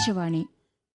ആകാശവാണി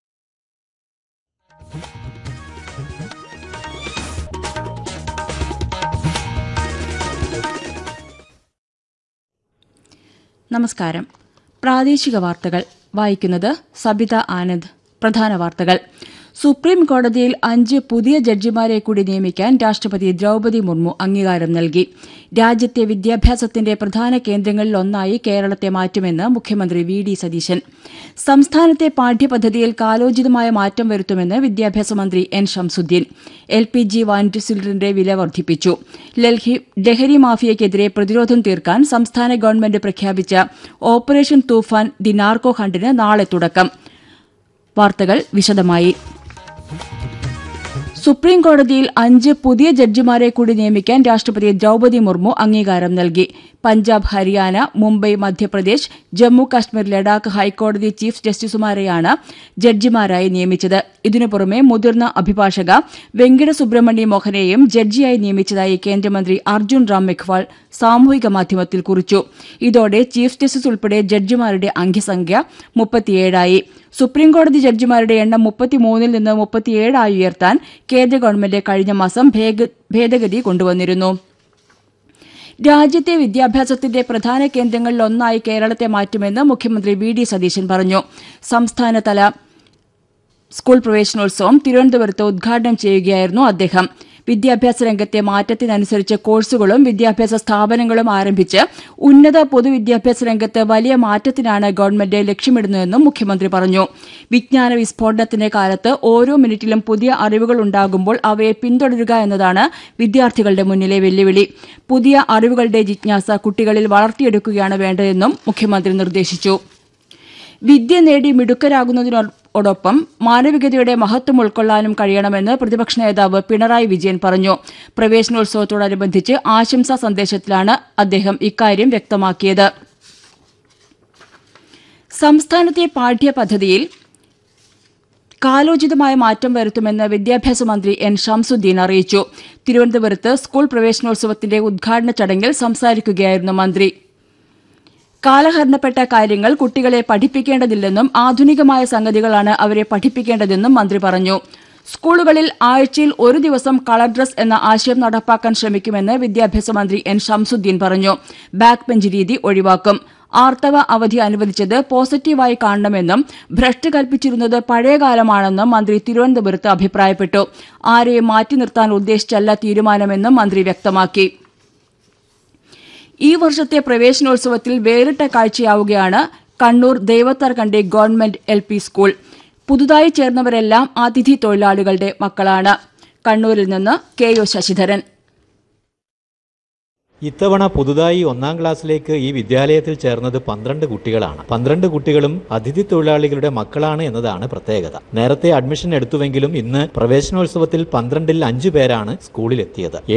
നമസ്കാരം പ്രാദേശിക വാർത്തകൾ വായിക്കുന്നത് സബിത ആനന്ദ് പ്രധാന വാർത്തകൾ സുപ്രീം കോടതിയിൽ അഞ്ച് പുതിയ ജഡ്ജിമാരെ കൂടി നിയമിക്കാൻ രാഷ്ട്രപതി ദ്രൌപതി മുർമു അംഗീകാരം നൽകി രാജ്യത്തെ വിദ്യാഭ്യാസത്തിന്റെ പ്രധാന കേന്ദ്രങ്ങളിലൊന്നായി കേരളത്തെ മാറ്റുമെന്ന് മുഖ്യമന്ത്രി വി ഡി സതീശൻ സംസ്ഥാനത്തെ പാഠ്യപദ്ധതിയിൽ കാലോചിതമായ മാറ്റം വരുത്തുമെന്ന് വിദ്യാഭ്യാസ മന്ത്രി N Shamsuddin L P G വാനിറ്റി സിലിണ്ടറിന്റെ വില വർദ്ധിപ്പിച്ചു ലഹരി ലഹരി മാഫിയയ്ക്കെതിരെ പ്രതിരോധം തീർക്കാൻ സംസ്ഥാന ഗവൺമെന്റ് പ്രഖ്യാപിച്ച ഓപ്പറേഷൻ തൂഫാൻ ദി നാർക്കോ ഹണ്ടിന് നാളെ തുടക്കം വാർത്തകൾ വിശദമായി സുപ്രീം കോടതിയിൽ അഞ്ച് പുതിയ ജഡ്ജിമാരെ കൂടി നിയമിക്കാൻ രാഷ്ട്രപതി ദ്രൌപതി മുർമു അംഗീകാരം നൽകി പഞ്ചാബ് ഹരിയാന മുംബൈ മധ്യപ്രദേശ് ജമ്മു കശ്മീർ ലഡാക്ക് ഹൈക്കോടതി ചീഫ് ജസ്റ്റിസുമാരെയാണ് ജഡ്ജിമാരായി നിയമിച്ചത് ഇതിനു പുറമെ മുതിർന്ന അഭിഭാഷക വെങ്കിട സുബ്രഹ്മണ്യ മോഹനെയും ജഡ്ജിയായി നിയമിച്ചതായി കേന്ദ്രമന്ത്രി അർജുൻ റാം മെഖ്വാൾ സാമൂഹിക മാധ്യമത്തിൽ കുറിച്ചു ഇതോടെ ചീഫ് ജസ്റ്റിസ് ഉൾപ്പെടെ ജഡ്ജിമാരുടെ അംഗസംഖ്യ മുപ്പത്തിയേഴായി സുപ്രീംകോടതി ജഡ്ജിമാരുടെ എണ്ണം മുപ്പത്തിമൂന്നിൽ നിന്ന് മുപ്പത്തിയേഴായി ഉയർത്താൻ കേന്ദ്ര ഗവൺമെന്റ് കഴിഞ്ഞ മാസം ഭേഗ- ഭേദഗതി കൊണ്ടുവന്നിരുന്നു രാജ്യത്തെ വിദ്യാഭ്യാസത്തിന്റെ പ്രധാന കേന്ദ്രങ്ങളിലൊന്നായി കേരളത്തെ മാറ്റുമെന്ന് മുഖ്യമന്ത്രി വി ഡി സതീശൻ പറഞ്ഞു സംസ്ഥാനതല സ്കൂൾ പ്രവേശനോത്സവം തിരുവനന്തപുരത്ത് ഉദ്ഘാടനം ചെയ്യുകയായിരുന്നു അദ്ദേഹം വിദ്യാഭ്യാസ രംഗത്തെ മാറ്റത്തിനനുസരിച്ച് കോഴ്സുകളും വിദ്യാഭ്യാസ സ്ഥാപനങ്ങളും ആരംഭിച്ച് ഉന്നത പൊതുവിദ്യാഭ്യാസ രംഗത്ത് വലിയ മാറ്റത്തിനാണ് ഗവൺമെന്റ് ലക്ഷ്യമിടുന്നതെന്നും മുഖ്യമന്ത്രി പറഞ്ഞു വിജ്ഞാന വിസ്ഫോടനത്തിന്റെ കാലത്ത് ഓരോ മിനിറ്റിലും പുതിയ അറിവുകൾ ഉണ്ടാകുമ്പോൾ അവയെ പിന്തുടരുക എന്നതാണ് വിദ്യാർത്ഥികളുടെ മുന്നിലെ വെല്ലുവിളി പുതിയ അറിവുകളുടെ ജിജ്ഞാസ കുട്ടികളിൽ വളർത്തിയെടുക്കുകയാണ് വേണ്ടതെന്നും മുഖ്യമന്ത്രി നിർദ്ദേശിച്ചു വിദ്യ നേടി മിടുക്കരാകുന്നതിനോടൊപ്പം മാനവികതയുടെ മഹത്വം ഉൾക്കൊള്ളാനും കഴിയണമെന്ന് പ്രതിപക്ഷ നേതാവ് പിണറായി വിജയൻ പറഞ്ഞു പ്രവേശനോത്സവത്തോടനുബന്ധിച്ച് ആശംസാ സന്ദേശത്തിലാണ് അദ്ദേഹം ഇക്കാര്യം വ്യക്തമാക്കിയത് സംസ്ഥാനത്തെ പാഠ്യപദ്ധതിയിൽ കാലോചിതമായ മാറ്റം വരുത്തുമെന്ന് വിദ്യാഭ്യാസ മന്ത്രി എൻ ഷംസുദ്ദീൻ അറിയിച്ചു തിരുവനന്തപുരത്ത് സ്കൂൾ പ്രവേശനോത്സവത്തിന്റെ ഉദ്ഘാടന ചടങ്ങിൽ സംസാരിക്കുകയായിരുന്നു മന്ത്രി കാലഹരണപ്പെട്ട കാര്യങ്ങൾ കുട്ടികളെ പഠിപ്പിക്കേണ്ടതില്ലെന്നും ആധുനികമായ സംഗതികളാണ് അവരെ പഠിപ്പിക്കേണ്ടതെന്നും മന്ത്രി പറഞ്ഞു സ്കൂളുകളിൽ ആഴ്ചയിൽ ഒരു ദിവസം കളർ ഡ്രസ് എന്ന ആശയം നടപ്പാക്കാൻ ശ്രമിക്കുമെന്ന് വിദ്യാഭ്യാസ മന്ത്രി എൻ ഷംസുദ്ദീൻ പറഞ്ഞു ബാക്ക് ബെഞ്ച് രീതി ഒഴിവാക്കും ആർത്തവ അവധി അനുവദിച്ചത് പോസിറ്റീവായി കാണണമെന്നും ഭ്രഷ്ട് കൽപ്പിച്ചിരുന്നത് പഴയകാലമാണെന്നും മന്ത്രി തിരുവനന്തപുരത്ത് അഭിപ്രായപ്പെട്ടു ആരെയും മാറ്റി നിർത്താൻ ഉദ്ദേശിച്ചല്ല തീരുമാനമെന്നും മന്ത്രി വ്യക്തമാക്കി ഈ വർഷത്തെ പ്രവേശനോത്സവത്തിൽ വേറിട്ട കാഴ്ചയാവുകയാണ് Kannur Daivatharkandi government L P school പുതുതായി ചേർന്നവരെല്ലാം അതിഥി തൊഴിലാളികളുടെ മക്കളാണ് കണ്ണൂരിൽ നിന്ന് കെ ഒ ശശിധരൻ ഇത്തവണ പുതുതായി ഒന്നാം ക്ലാസ്സിലേക്ക് ഈ വിദ്യാലയത്തിൽ ചേർന്നത് പന്ത്രണ്ട് കുട്ടികളാണ് പന്ത്രണ്ട് കുട്ടികളും അതിഥി തൊഴിലാളികളുടെ മക്കളാണ് എന്നതാണ് പ്രത്യേകത നേരത്തെ അഡ്മിഷൻ എടുത്തുവെങ്കിലും ഇന്ന് പ്രവേശനോത്സവത്തിൽ പന്ത്രണ്ടിൽ അഞ്ചു പേരാണ് സ്കൂളിലെത്തിയത്